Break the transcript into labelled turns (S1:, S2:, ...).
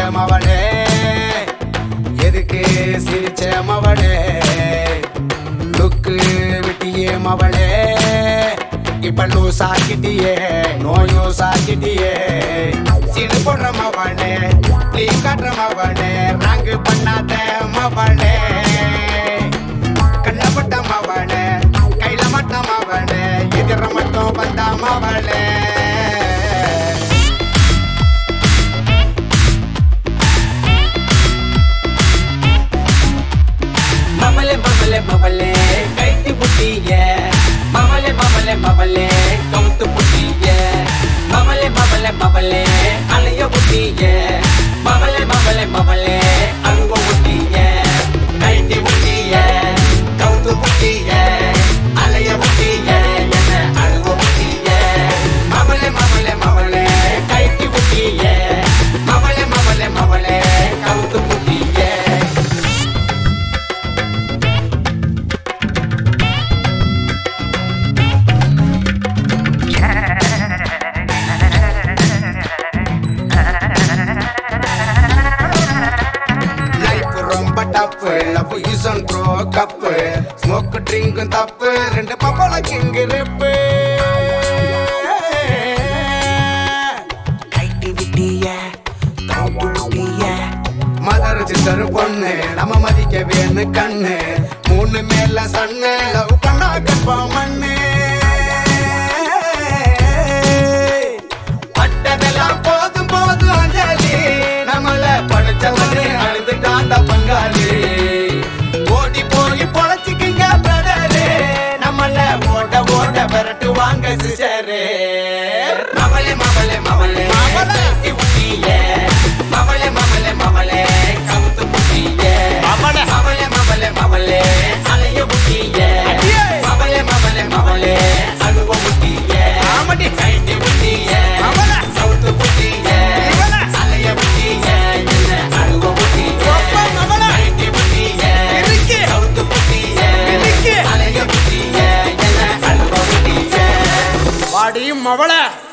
S1: மவளே எதுக்கு சிரிச்ச மவளே லுக்கு விட்டியே மவளே இப்ப லூஸ் ஆக்கிட்டியே நோயோ சாக்கிட்டியே சிறு பொண்ண மவளே நீ காட்டுற மவளே ராங்கு பண்ணாத மவளே கண்ணப்பட்ட மவளே கையில மட்டும் மவளே எதிர மட்டும் வந்த மவளே
S2: மவளே மவளே மவளே கைத்தி புட்டிய மவளே மவளே மவளே கவுத்து புட்டிய மவளே மவளே மவளே அலைய புட்டிய மவளே மவளே மவளே அழுவ புட்டிய கைத்தி புட்டிய கவுத்து புட்டிய அலைய புட்டிய என்ன அழுவ புட்டிய மவளே மவளே மவளே கைத்தி புட்டிய மவளே மவளே மவளே கவுத்து புட்டிய
S1: லைஃப் ரொம்ப டப்பு லவ் யூஸ் அண்ட் ப்ரோ கப்பு ஸ்மோக் ட்ரிங்க் தப்பு ரெண்டு பப்பள கிங்கு ரெப்பு கைட்டி விட்டிய கவுட்டு விட்டிய மதர் சிஸ்டர் பொண்ணு நம்ம மதிக்க வேணு கண்ணு மூணு மேல சன்னு லவ் பண்ணா கற்பா மண்ணு பட்டதெல்லாம் போதும் போதும் அஞ்சலி நம்மள படிச்சவனே அழுதுட்டாண்ட பங்காளி ஓடி போய் பொழைச்சிக்கிங்க பிரதரு நம்மள ஓட ஓட விரட்டு வாங்க சிஸ்டரு
S2: மவளே மவளே மவளே
S1: மவளே.
S2: கைத்தி புட்டிய மவளே மவளே மவளே கவுத்து புட்டிய
S1: மவளே.
S2: மவளே மவளே மவளே அலைய புட்டிய
S1: அடியே.
S2: மவளே மவளே மவளே அழுவ புட்டிய
S1: ஆமாடி.
S2: கைத்தி புட்டிய
S1: மவளே.
S2: கவுத்து புட்டிய
S1: இவளே.
S2: அலைய புட்டிய என்ன அழுவ புட்டிய
S1: ஒப்ப மவளே.
S2: கைத்தி புட்டிய
S1: இருக்கு.
S2: கவுத்து புட்டிய
S1: இருக்கு.
S2: அலைய புட்டிய என்ன அழுவ புட்டிய
S1: வாடி மவள